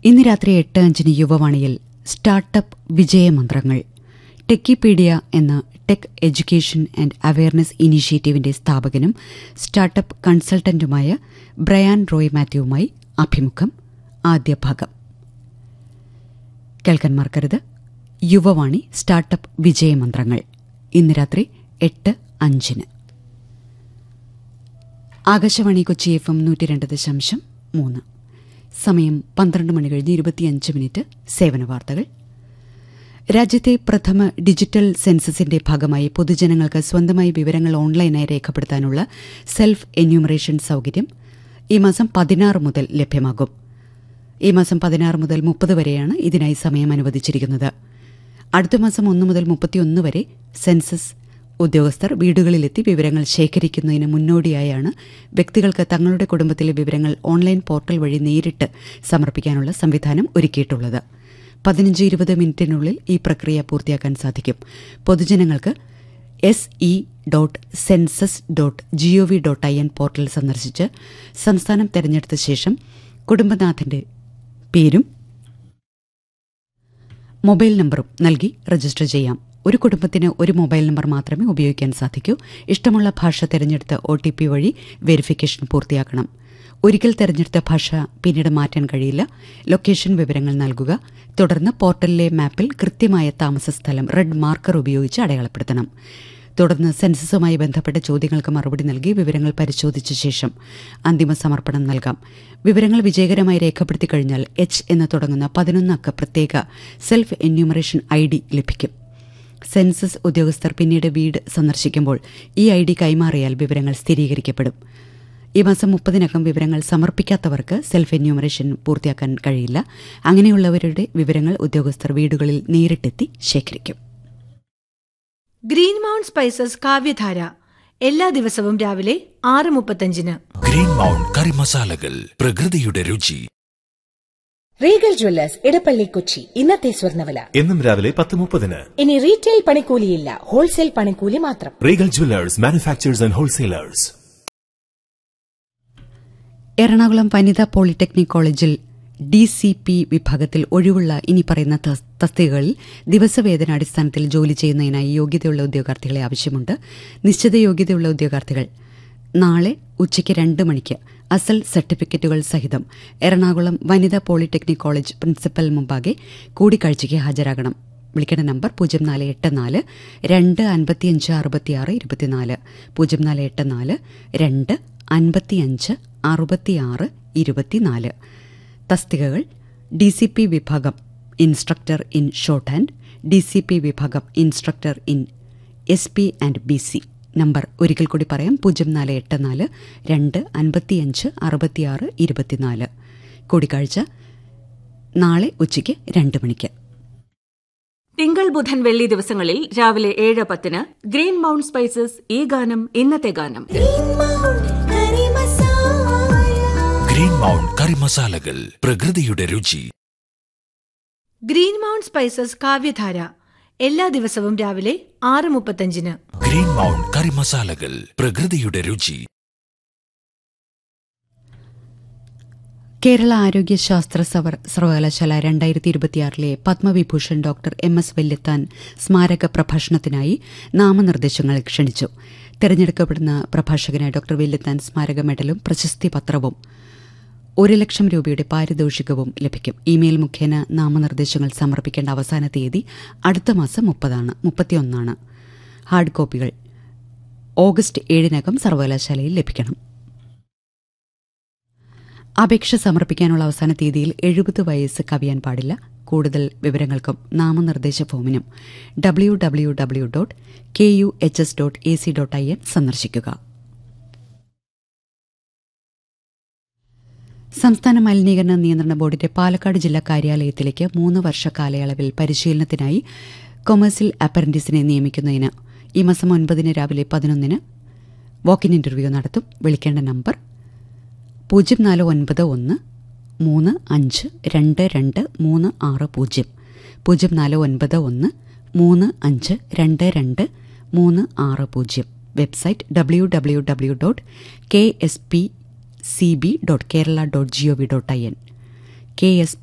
ഇന്ന് രാത്രി എട്ട് അഞ്ചിന് യുവവാണിയിൽ സ്റ്റാർട്ടപ്പ് വിജയമന്ത്രങ്ങൾ ടെക്കിപീഡിയ എന്ന ടെക് എഡ്യൂക്കേഷൻ ആൻഡ് അവയർനെസ് ഇനീഷ്യേറ്റീവിന്റെ സ്ഥാപകനും സ്റ്റാർട്ടപ്പ് കൺസൾട്ടന്റുമായ ബ്രയാൻ റോയ് മാത്യുവുമായി അഭിമുഖം ആദ്യ ഭാഗം കേൾക്കാൻ മറക്കരുത് യുവവാണി സ്റ്റാർട്ടപ്പ് വിജയമന്ത്രങ്ങൾ ഇന്ന് രാത്രി എട്ട് അഞ്ചിന് ആകാശവാണി കൊച്ചി എഫ് എം നൂറ്റി രണ്ട് ദശാംശം മൂന്ന് സമയം പന്ത്രണ്ട് മണി കഴിഞ്ഞ് ഇരുപത്തിയഞ്ച് മിനിറ്റ് സേവന വാർത്തകൾ രാജ്യത്തെ പ്രഥമ ഡിജിറ്റൽ സെൻസസിന്റെ ഭാഗമായി പൊതുജനങ്ങൾക്ക് സ്വന്തമായി വിവരങ്ങൾ ഓൺലൈനായി രേഖപ്പെടുത്താനുള്ള സെൽഫ് എന്യൂമറേഷൻ സൌകര്യം ഈ മാസം പതിനാറ് മുതൽ ലഭ്യമാകും ഈ മാസം പതിനാറ് മുതൽ മുപ്പത് വരെയാണ് ഇതിനായി സമയം അനുവദിച്ചിരിക്കുന്നത് അടുത്ത മാസം ഒന്ന് മുതൽ മുപ്പത്തിയൊന്ന് വരെ സെൻസസ് ഉദ്യോഗസ്ഥർ വീടുകളിലെത്തി വിവരങ്ങൾ ശേഖരിക്കുന്നതിന് മുന്നോടിയായാണ് വ്യക്തികൾക്ക് തങ്ങളുടെ കുടുംബത്തിലെ വിവരങ്ങൾ ഓൺലൈൻ പോർട്ടൽ വഴി നേരിട്ട് സമർപ്പിക്കാനുള്ള സംവിധാനം ഒരുക്കിയിട്ടുള്ളത് പതിനഞ്ച് ഇരുപത് മിനിറ്റിനുള്ളിൽ ഈ പ്രക്രിയ പൂർത്തിയാക്കാൻ സാധിക്കും പൊതുജനങ്ങൾക്ക് S E dot census dot GOV dot I N portal സന്ദർശിച്ച് സംസ്ഥാനം തെരഞ്ഞെടുത്ത ശേഷം കുടുംബനാഥന്റെ പേരും മൊബൈൽ നമ്പറും നൽകി രജിസ്റ്റർ ചെയ്യാം ഒരു കുടുംബത്തിന് ഒരു മൊബൈൽ നമ്പർ മാത്രമേ ഉപയോഗിക്കാൻ സാധിക്കൂ ഇഷ്ടമുള്ള ഭാഷ തിരഞ്ഞെടുത്ത് ഒ ടി പി വഴി വെരിഫിക്കേഷൻ പൂർത്തിയാക്കണം ഒരിക്കൽ തെരഞ്ഞെടുത്ത ഭാഷ പിന്നീട് മാറ്റാൻ കഴിയില്ല ലൊക്കേഷൻ വിവരങ്ങൾ നൽകുക തുടർന്ന് പോർട്ടലിലെ മാപ്പിൽ കൃത്യമായ താമസ സ്ഥലം റെഡ് മാർക്കർ ഉപയോഗിച്ച് അടയാളപ്പെടുത്തണം തുടർന്ന് സെൻസസുമായി ബന്ധപ്പെട്ട ചോദ്യങ്ങൾക്ക് മറുപടി നൽകി വിവരങ്ങൾ പരിശോധിച്ച ശേഷം അന്തിമ സമർപ്പണം നൽകാം വിവരങ്ങൾ വിജയകരമായി രേഖപ്പെടുത്തി കഴിഞ്ഞാൽ എച്ച് എന്ന് തുടങ്ങുന്ന പതിനൊന്ന് അക്ക പ്രത്യേക സെൽഫ് എന്യൂമറേഷൻ ഐ ഡി ലഭിക്കും സെൻസസ് ഉദ്യോഗസ്ഥർ പിന്നീട് വീട് സന്ദർശിക്കുമ്പോൾ ഈ ഐ ഡി കൈമാറിയാൽ വിവരങ്ങൾ സ്ഥിരീകരിക്കപ്പെടും ഈ മാസം മുപ്പതിനകം വിവരങ്ങൾ സമർപ്പിക്കാത്തവർക്ക് സെൽഫ് എന്യൂമറേഷൻ പൂർത്തിയാക്കാൻ കഴിയില്ല അങ്ങനെയുള്ളവരുടെ വിവരങ്ങൾ ഉദ്യോഗസ്ഥർ വീടുകളിൽ നേരിട്ടെത്തി ശേഖരിക്കും ഗ്രീൻ മൗണ്ട് സ്പൈസസ് കാവ്യധാര എല്ലാ ദിവസവും രാവിലെ ആറ് മുപ്പത്തഞ്ചിന് ഗ്രീൻ മൗണ്ട് കറി മസാലകൾ പ്രകൃതിയുടെ രുചി റീഗൽ ജ്വല്ലേഴ്സ് ഇടപ്പള്ളി കൊച്ചി ഇന്നത്തെ സ്വർണ്ണവില എന്നും രാവിലെ പത്ത് മുപ്പതിന് ഇനി റീറ്റെയിൽ പണിക്കൂലിയില്ല ഹോൾസെയിൽ പണിക്കൂലി മാത്രം Regal jewellers manufacturers and wholesalers Ernakulam വനിതാ പോളിടെക്നിക് കോളേജിൽ ഡി സി പി വിഭാഗത്തിൽ ഒഴിവുള്ള ഇനി പറയുന്ന തസ്- തസ്തികകളിൽ ദിവസവേതന അടിസ്ഥാനത്തിൽ ജോലി ചെയ്യുന്നതിനായി യോഗ്യതയുള്ള ഉദ്യോഗാർത്ഥികളെ ആവശ്യമുണ്ട് നിശ്ചിത യോഗ്യതയുള്ള ഉദ്യോഗാർത്ഥികൾ നാളെ ഉച്ചയ്ക്ക് രണ്ട് മണിക്ക് അസൽ സർട്ടിഫിക്കറ്റുകൾ സഹിതം എറണാകുളം വനിതാ പോളിടെക്നിക് കോളേജ് പ്രിൻസിപ്പൽ മുമ്പാകെ കൂടിക്കാഴ്ചയ്ക്ക് ഹാജരാകണം വിളിക്കേണ്ട നമ്പർ പൂജ്യം നാല് എട്ട് നാല് രണ്ട് അൻപത്തിയഞ്ച് അറുപത്തിയാറ് ഇരുപത്തിനാല് പൂജ്യം നാല് എട്ട് നാല് രണ്ട് അൻപത്തിയഞ്ച് അറുപത്തിയാറ് ഇരുപത്തിനാല് തസ്തികകൾ ഡി സി പി വിഭാഗം instructor in shorthand D C P വിഭാഗം instructor in S P and B C number ഒരിക്കൽ കൂടി പറയാം പൂജ്യം നാല് എട്ട് നാല് രണ്ട് അൻപത്തിയഞ്ച് അറുപത്തിയാറ് ഇരുപത്തിനാല് കൂടിക്കാഴ്ച നാളെ ഉച്ചയ്ക്ക് രണ്ട് മണിക്ക് തിങ്കൾ ബുധൻ വെള്ളി ദിവസങ്ങളിൽ രാവിലെ ഏഴ് പത്തിന് ഗ്രീൻ മൗണ്ട് സ്പൈസസ് ഈ ഗാനം ഇന്നത്തെ ഗാനം ഗ്രീൻ മൗണ്ട് കറി മസാലകൾ പ്രകൃതിയുടെ രുചി ഗ്രീൻ മൗണ്ട് സ്പൈസസ് കാവ്യധാര എല്ലാ ദിവസവും രാവിലെ ആറ് മുപ്പത്തഞ്ചിന് ഗ്രീൻ മൗണ്ട് കറി മസാലകൾ പ്രകൃതിയുടെ രുചി കേരള ആരോഗ്യശാസ്ത്ര സവർ സർവകലാശാല രണ്ടായിരത്തി ഇരുപത്തിയാറിലെ Padma Vibhushan doctor M S Valiathan സ്മാരക പ്രഭാഷണത്തിനായി നാമനിർദ്ദേശങ്ങൾ ക്ഷണിച്ചു തെരഞ്ഞെടുക്കപ്പെടുന്ന പ്രഭാഷകന് ഡോക്ടർ വെല്ലെത്താൻ സ്മാരക മെഡലും പ്രശസ്തി പത്രവും ഒരു ലക്ഷം രൂപയുടെ പാരിതോഷികവും ലഭിക്കും ഇമെയിൽ മുഖേന നാമനിർദ്ദേശങ്ങൾ സമർപ്പിക്കേണ്ട അവസാന തീയതി അടുത്ത മാസം മുപ്പതാണ് മുപ്പത്തിയൊന്നാണ് ഹാർഡ് കോപ്പികൾ ഓഗസ്റ്റ് ഏഴിനകം സർവകലാശാലയിൽ ലഭിക്കണം അപേക്ഷ സമർപ്പിക്കാനുള്ള അവസാന തീയതിയിൽ എഴുപത് വയസ്സ് കവിയാൻ പാടില്ല കൂടുതൽ വിവരങ്ങൾക്കും നാമനിർദ്ദേശ ഫോമിനും W W W dot K U H S dot A C dot I N സന്ദർശിക്കുക സംസ്ഥാന മലിനീകരണ നിയന്ത്രണ ബോർഡിന്റെ പാലക്കാട് ജില്ലാ കാര്യാലയത്തിലേക്ക് മൂന്ന് വർഷ കാലയളവിൽ പരിശീലനത്തിനായി കൊമേഴ്സ്യൽ അപ്രന്റീസിനെ നിയമിക്കുന്നതിന് ഈ മാസം ഒൻപതിന് രാവിലെ പതിനൊന്നിന് വാക്കിൻ ഇന്റർവ്യൂ നടത്തും വിളിക്കേണ്ട നമ്പർ പൂജ്യം നാല് ഒൻപത് ഒന്ന് മൂന്ന് അഞ്ച് രണ്ട് രണ്ട് മൂന്ന് ആറ് പൂജ്യം പൂജ്യം നാല് ഒൻപത് ഒന്ന് മൂന്ന് അഞ്ച് രണ്ട് രണ്ട് മൂന്ന് ആറ് പൂജ്യം website W W W dot K S P C B dot Kerala dot G O V dot I N K S